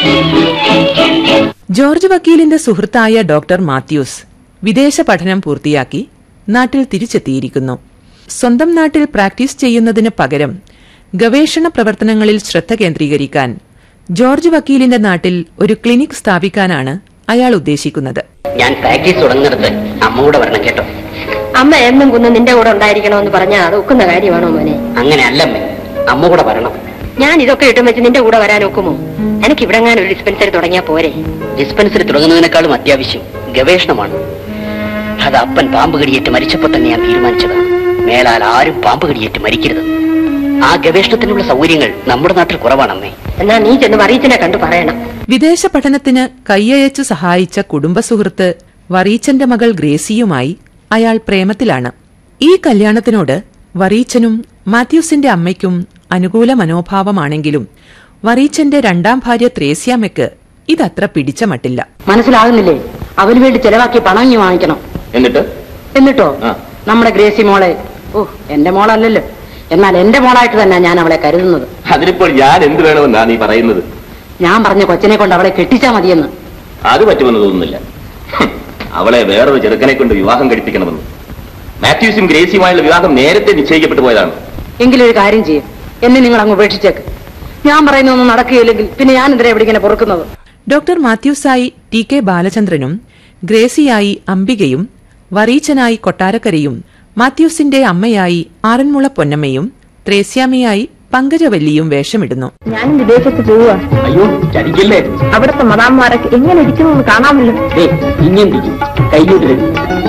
George വക്കീലിന്റെ സുഹൃത്തായ doctor Mathews വിദേശ പഠനം പൂർത്തിയാക്കി നാട്ടിൽ തിരിച്ചെത്തിയിരിക്കുന്നു സ്വന്തം നാട്ടിൽ പ്രാക്ടീസ് ചെയ്യുന്നതിന് പകരം ഗവേഷണ പ്രവർത്തനങ്ങളിൽ ശ്രദ്ധ കേന്ദ്രീകരിക്കാൻ ജോർജ് വക്കീലിന്റെ നാട്ടിൽ ഒരു ക്ലിനിക് സ്ഥാപിക്കാനാണ് അയാൾ ഉദ്ദേശിക്കുന്നത് ഞാൻ പ്രാക്ടീസ് തുടങ്ങുന്നിടത്ത് അമ്മ കൂടെ വരണം കേട്ടോ അമ്മ എന്നും കുന്ന് നിന്റെ കൂടെ ഉണ്ടായിരിക്കണമെന്ന് പറഞ്ഞാൽ അത് ഒക്കുന്ന കാര്യമാണോ മോനെ അങ്ങനെ അല്ലമ്മേ അമ്മ കൂടെ വരണം ഞാൻ ഇതൊക്കെ ഇട്ടും വെച്ച് നിന്റെ കൂടെ വരാൻ ഒക്കുമോ എനിക്ക് ഇവിടെ ഒരു ഡിസ്പെൻസറി തുടങ്ങിയാ പോരെ ഡിസ്പെൻസറി തുടങ്ങുന്നതിനേക്കാളും അത്യാവശ്യം ഗവേഷണമാണ് അത് അപ്പൻ പാമ്പ് കടിയേറ്റ് മരിച്ചപ്പോൾ തന്നെ ഞാൻ തീരുമാനിച്ചത് മേലാൽ ആരും പാമ്പ് കടിയേറ്റ് മരിക്കരുത് ആ ഗവേഷണത്തിനുള്ള സൗകര്യങ്ങൾ നമ്മുടെ നാട്ടിൽ കുറവാണമ്മേ എന്നാ നീ ചെന്ന് മറിയത്തിനെ കണ്ടു പറയണം വിദേശ പഠനത്തിന് കൈയയച്ചു സഹായിച്ച കുടുംബസുഹൃത്ത് വറീച്ചന്റെ മകൾ ഗ്രേസിയുമായി അയാൾ പ്രേമത്തിലാണ് ഈ കല്യാണത്തിനോട് വറീച്ചനും മാത്യൂസിന്റെ അമ്മയ്ക്കും അനുകൂല മനോഭാവമാണെങ്കിലും വറീച്ചന്റെ രണ്ടാം ഭാര്യ ത്രേസ്യാമ്മയ്ക്ക് ഇതത്ര പിടിച്ച മട്ടില്ല മനസ്സിലാകുന്നില്ലേ അവന് വേണ്ടി ചെലവാക്കിയ പണം ഇനി വാങ്ങിക്കണം എന്നിട്ട് എന്നിട്ടോ ആ. നമ്മുടെ ഗ്രേസി മോളെ ഓ എന്റെ മോളല്ലല്ലോ എന്നാൽ എന്റെ മോളായിട്ട് തന്നെ ഞാൻ അവളെ കരുതുന്നത് അതിനിപ്പോൾ ഞാൻ എന്ത് വേണമെന്നാ നീ പറയുന്നത് ഞാൻ പറഞ്ഞ കൊച്ചിനെ കൊണ്ട് അവളെ കെട്ടിച്ചാ മതിയെന്ന് അത് പറ്റുമെന്ന് തോന്നുന്നില്ല ഹും, അവളെ വേറൊരു ചെറുക്കനെ കൊണ്ട് വിവാഹം കഴിപ്പിക്കണമെന്ന് മാത്യൂസും ഗ്രേസിയുമായുള്ള വിവാഹം നേരത്തെ നിശ്ചയിക്കപ്പെട്ടു പോയതാണ് എങ്കിലൊരു കാര്യം ചെയ്യും എന്നെ നിങ്ങൾ അങ്ങ് ഉപേക്ഷിച്ചേക്ക് ഞാൻ പറയുന്നൊന്നും നടക്കുകയില്ലെങ്കിൽ പിന്നെ ഞാൻ എന്തിനാ ഇവിടെ ഇങ്ങനെ പൊറുക്കുന്നത് ഡോക്ടർ മാത്യൂസായി ടി കെ ബാലചന്ദ്രനും ഗ്രേസിയായി അംബികയും വറീച്ചനായി കൊട്ടാരക്കരയും മാത്യൂസിന്റെ അമ്മയായി ആറന്മുള പൊന്നമ്മയും ത്രേസ്യാമ്മയായി പങ്കജവല്ലിയും വേഷമിടുന്നു ഞാനും വിദേശത്ത് പോവുക അയ്യോ ചതിക്കല്ലേ അവിടുത്തെ മതാന്മാരൊക്കെ എങ്ങനെ ഇരിക്കുന്നു കാണാമല്ലോ ഇനിയും പിടിക്കും കൈയ്യോട്ട് തരും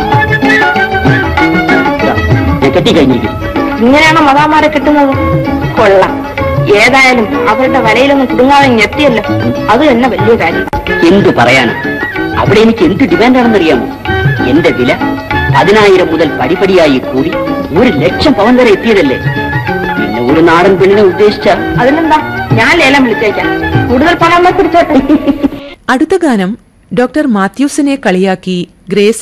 ഞാൻ കെട്ടിക്കഴിഞ്ഞിരിക്കും ഇങ്ങനെയാണോ മതാന്മാരെ കിട്ടുന്നത് കൊള്ളാം ഏതായാലും അവരുടെ വലയിലൊന്നും കുടുങ്ങാതെ ഇങ്ങ് എത്തിയല്ലോ അത് തന്നെ വലിയ കാര്യം എന്തു പറയാനാ അവിടെ എനിക്ക് എന്ത് ഡിമാൻഡാണെന്നറിയാമോ എന്റെ വില പതിനായിരം മുതൽ പടിപടിയായി കൂടി ഒരു ലക്ഷം പവൻ വരെ എത്തിയതല്ലേ പിന്നെ ഒരു നാടൻ പെണ്ണിനെ ഉദ്ദേശിച്ച അതിനെന്താ ഞാൻ ലേലം വിളിച്ചേക്കാം കൂടുതൽ പണം പിടിച്ചോട്ടെ അടുത്ത ഗാനം ഡോക്ടർ മാത്യൂസിനെ കളിയാക്കി ഗ്രേസി